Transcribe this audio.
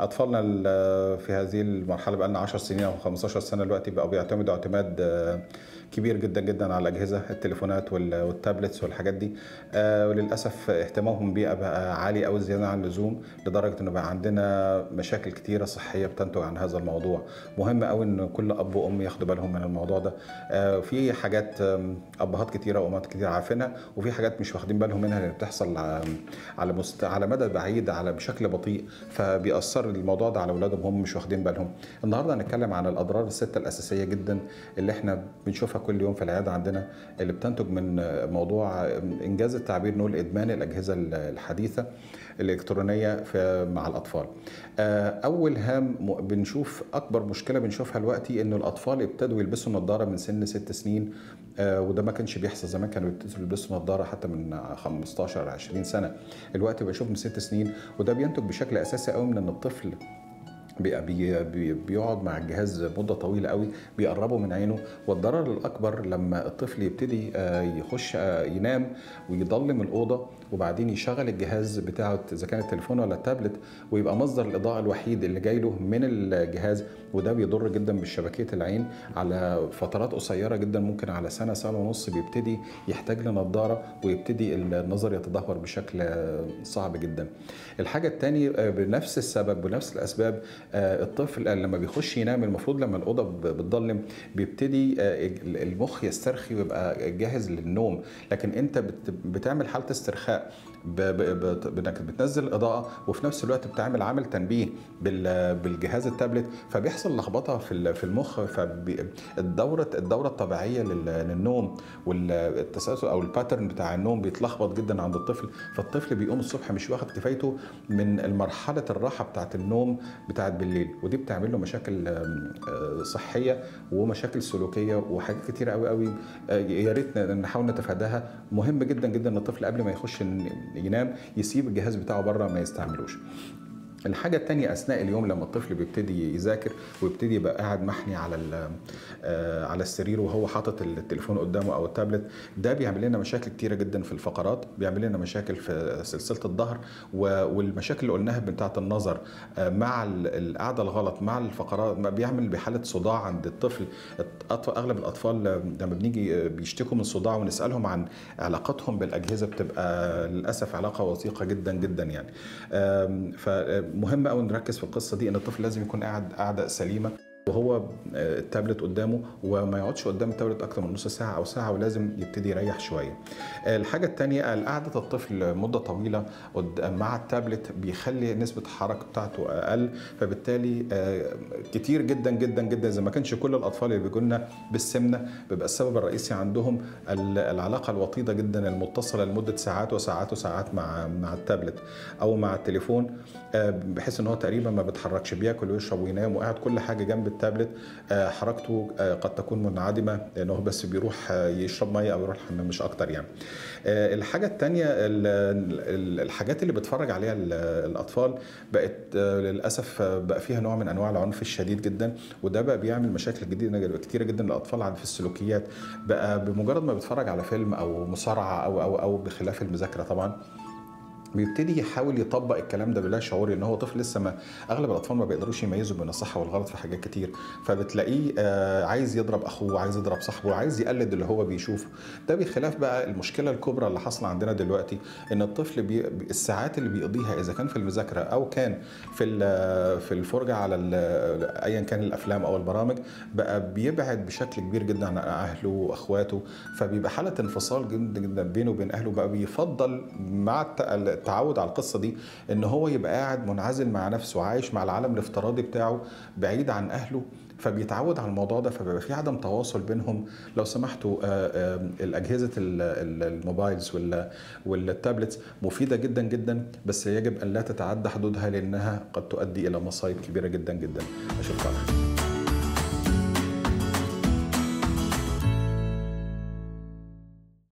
اطفالنا في هذه المرحله بقى لنا 10 سنين او 15 سنه دلوقتي بقوا بيعتمدوا اعتماد كبير جدا جدا على الاجهزه التليفونات والتابلتس والحاجات دي وللاسف اهتمامهم بيها بقى عالي قوي زياده عن اللزوم لدرجه انه بقى عندنا مشاكل كتيره صحيه بتنتج عن هذا الموضوع مهم قوي ان كل اب وام ياخدوا بالهم من الموضوع ده في حاجات ابهات كتيره وامهات كتيره عارفينها وفي حاجات مش واخدين بالهم منها اللي بتحصل على مست... على مدى بعيد على بشكل بطيء فبيأثر الموضوع ده على اولادهم هم مش واخدين بالهم النهارده هنتكلم عن الاضرار السته الاساسيه جدا اللي احنا بنشوفها كل يوم في العياده عندنا اللي بتنتج من موضوع انجاز التعبير نقول ادمان الاجهزه الحديثه الالكترونيه في مع الاطفال. اول هام بنشوف اكبر مشكله بنشوفها دلوقتي انه الاطفال ابتدوا يلبسوا نظاره من سن ست سنين وده ما كانش بيحصل زمان كانوا يلبسوا نظاره حتى من 15 20 سنه. الوقت بشوف من ست سنين وده بينتج بشكل اساسي قوي من ان الطفل بي بي بيقعد مع الجهاز مدة طويلة قوي بيقربه من عينه والضرر الأكبر لما الطفل يبتدي يخش ينام ويضلم الأوضة وبعدين يشغل الجهاز بتاعه إذا كان التليفون ولا التابلت ويبقى مصدر الإضاءة الوحيد اللي جاي له من الجهاز وده بيضر جدا بالشبكية العين على فترات قصيرة جدا ممكن على سنة سنة ونص بيبتدي يحتاج لنظارة ويبتدي النظر يتدهور بشكل صعب جدا الحاجة الثانية بنفس السبب ونفس الأسباب الطفل لما بيخش ينام المفروض لما الاوضه بتضلم بيبتدي المخ يسترخي ويبقى جاهز للنوم لكن انت بتعمل حاله استرخاء بانك بتنزل الاضاءه وفي نفس الوقت بتعمل عامل تنبيه بالجهاز التابلت فبيحصل لخبطه في في المخ فالدوره الدوره الطبيعيه للنوم والتسلسل او الباترن بتاع النوم بيتلخبط جدا عند الطفل فالطفل بيقوم الصبح مش واخد كفايته من مرحله الراحه بتاعه النوم بتاعه بالليل ودي بتعمل له مشاكل صحيه ومشاكل سلوكيه وحاجات كتيره قوي قوي يا ريت نحاول نتفاداها مهم جدا جدا ان الطفل قبل ما يخش ينام يسيب الجهاز بتاعه بره ما يستعملوش الحاجة التانية أثناء اليوم لما الطفل بيبتدي يذاكر ويبتدي يبقى قاعد محني على على السرير وهو حاطط التليفون قدامه أو التابلت ده بيعمل لنا مشاكل كتيرة جدا في الفقرات بيعمل لنا مشاكل في سلسلة الظهر والمشاكل اللي قلناها بتاعة النظر مع القعدة الغلط مع الفقرات بيعمل بحالة صداع عند الطفل أغلب الأطفال لما بنيجي بيشتكوا من صداع ونسألهم عن علاقتهم بالأجهزة بتبقى للأسف علاقة وثيقة جدا جدا يعني ف مهم قوي نركز في القصه دي ان الطفل لازم يكون قاعد قاعده سليمه وهو التابلت قدامه وما يقعدش قدام التابلت اكتر من نص ساعه او ساعه ولازم يبتدي يريح شويه. الحاجه الثانيه قعده الطفل مده طويله مع التابلت بيخلي نسبه الحركه بتاعته اقل فبالتالي كتير جدا جدا جدا اذا ما كانش كل الاطفال اللي بيجوا لنا بالسمنه بيبقى السبب الرئيسي عندهم العلاقه الوطيده جدا المتصله لمده ساعات وساعات وساعات مع مع التابلت او مع التليفون بحيث ان هو تقريبا ما بيتحركش بياكل ويشرب وينام وقاعد كل حاجه جنب التابلت حركته قد تكون منعدمه لان هو بس بيروح يشرب ميه او يروح الحمام مش اكتر يعني الحاجه الثانيه الحاجات اللي بيتفرج عليها الاطفال بقت للاسف بقى فيها نوع من انواع العنف الشديد جدا وده بقى بيعمل مشاكل جديده كتيره جدا للاطفال في السلوكيات بقى بمجرد ما بيتفرج على فيلم او مصارعه او او او بخلاف المذاكره طبعا بيبتدي يحاول يطبق الكلام ده بلا شعور ان هو طفل لسه ما اغلب الاطفال ما بيقدروش يميزوا بين الصح والغلط في حاجات كتير فبتلاقيه عايز يضرب اخوه عايز يضرب صاحبه عايز يقلد اللي هو بيشوفه ده بخلاف بقى المشكله الكبرى اللي حاصله عندنا دلوقتي ان الطفل بي الساعات اللي بيقضيها اذا كان في المذاكره او كان في في الفرجه على ايا كان الافلام او البرامج بقى بيبعد بشكل كبير جدا عن اهله واخواته فبيبقى حاله انفصال جدا جدا بينه وبين اهله بقى بيفضل مع التعود على القصه دي ان هو يبقى قاعد منعزل مع نفسه عايش مع العالم الافتراضي بتاعه بعيد عن اهله فبيتعود على الموضوع ده فبيبقى في عدم تواصل بينهم لو سمحتوا الاجهزه الموبايلز والتابلتس مفيده جدا جدا بس يجب ان لا تتعدى حدودها لانها قد تؤدي الى مصايب كبيره جدا جدا اشوفكم على خير